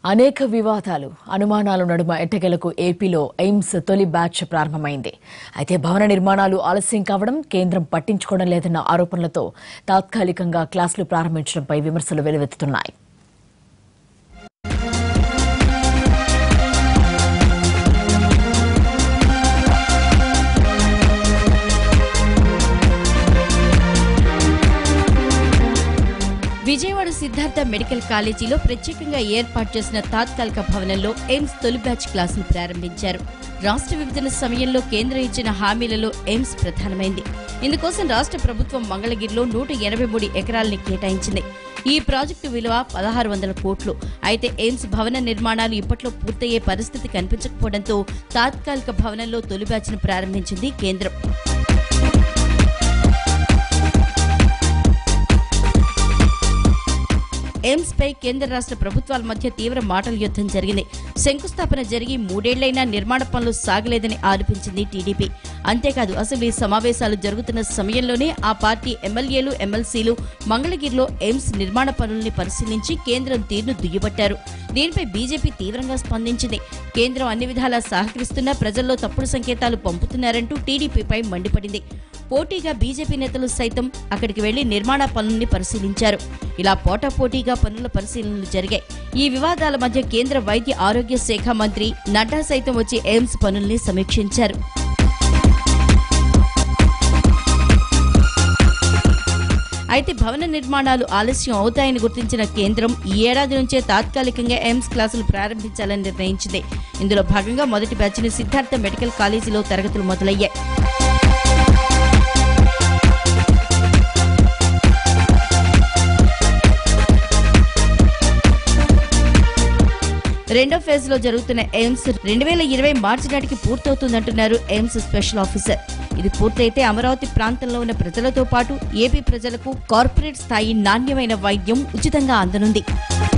అనేక వివాదాలు అనుమానాల నడుమ ఎట్టకేలకు ఏపీలో ఎయిమ్స్ తొలి బ్యాచ్ ప్రారంభమైంది అయితే భవన నిర్మాణాలు ఆలస్యం కావడం కేంద్రం పట్టించుకోవడం లేదన్న ఆరోపణలతో తాత్కాలికంగా క్లాసులు ప్రారంభించడంపై విమర్శలు వెలువెత్తుతున్నాయి విజయవాడ సిద్ధార్థ మెడికల్ కాలేజీలో ప్రత్యేకంగా ఏర్పాటు చేసిన తాత్కాలిక భవనంలో ఎయిమ్స్ తొలి బ్యాచ్ క్లాసులు ప్రారంభించారు రాష్ట్ర విభజన సమయంలో కేంద్రం ఇచ్చిన హామీలలో ఎయిమ్స్ ప్రధానమైంది ఇందుకోసం రాష్ట్ర ప్రభుత్వం మంగళగిరిలో నూట ఎనభై మూడు ఎకరాలని కేటాయించింది ఈ ప్రాజెక్టు విలువ పదహారు వందల కోట్లు అయితే ఎయిమ్స్ భవన నిర్మాణాలు ఇప్పట్లో పూర్తయ్యే పరిస్థితి కనిపించకపోవడంతో తాత్కాలిక భవనంలో తొలి బ్యాచ్ను ప్రారంభించింది కేంద్రం ఎయిమ్స్ పై కేంద్ర రాష్ట్ర ప్రభుత్వాల మధ్య తీవ్ర మాటల యుద్ధం జరిగింది శంకుస్థాపన జరిగి మూడేళ్లైనా నిర్మాణ పనులు సాగలేదని ఆరోపించింది టీడీపీ అంతేకాదు అసెంబ్లీ సమావేశాలు జరుగుతున్న సమయంలోనే ఆ పార్టీ ఎమ్మెల్యేలు ఎమ్మెల్సీలు మంగళగిరిలో ఎయిమ్స్ నిర్మాణ పనుల్ని పరిశీలించి కేంద్రం తీరును దుయ్యబట్టారు దీనిపై బీజేపీ తీవ్రంగా స్పందించింది కేంద్రం అన్ని విధాలా సహకరిస్తున్నా ప్రజల్లో తప్పుడు సంకేతాలు పంపుతున్నారంటూ టీడీపీపై మండిపడింది పోటీగా బీజేపీ నేతలు సైతం అక్కడికి వెళ్లి నిర్మాణ పనుల్ని పరిశీలించారు ఇలా పోటాపోటీగా పనుల పరిశీలనలు జరిగాయి ఈ వివాదాల మధ్య కేంద్ర వైద్య ఆరోగ్య శాఖ మంత్రి నడ్డా సైతం వచ్చి ఎయిమ్స్ పనుల్ని సమీక్షించారు అయితే భవన నిర్మాణాలు ఆలస్యం అవుతాయని గుర్తించిన కేంద్రం ఈ ఏడాది నుంచే తాత్కాలికంగా ఎయిమ్స్ క్లాసులు ప్రారంభించాలని నిర్ణయించింది ఇందులో భాగంగా మొదటి బ్యాచ్ని సిద్ధార్థ మెడికల్ కాలేజీలో తరగతులు మొదలయ్యాయి రెండో ఫేజ్ లో జరుగుతున్న ఎయిమ్స్ రెండు వేల ఇరవై మార్చి నాటికి పూర్తవుతుందంటున్నారు ఎయిమ్స్ స్పెషల్ ఆఫీసర్ ఇది పూర్తయితే అమరావతి ప్రాంతంలో ఉన్న ప్రజలతో పాటు ఏపీ ప్రజలకు కార్పొరేట్ స్థాయి నాణ్యమైన వైద్యం ఉచితంగా అందనుంది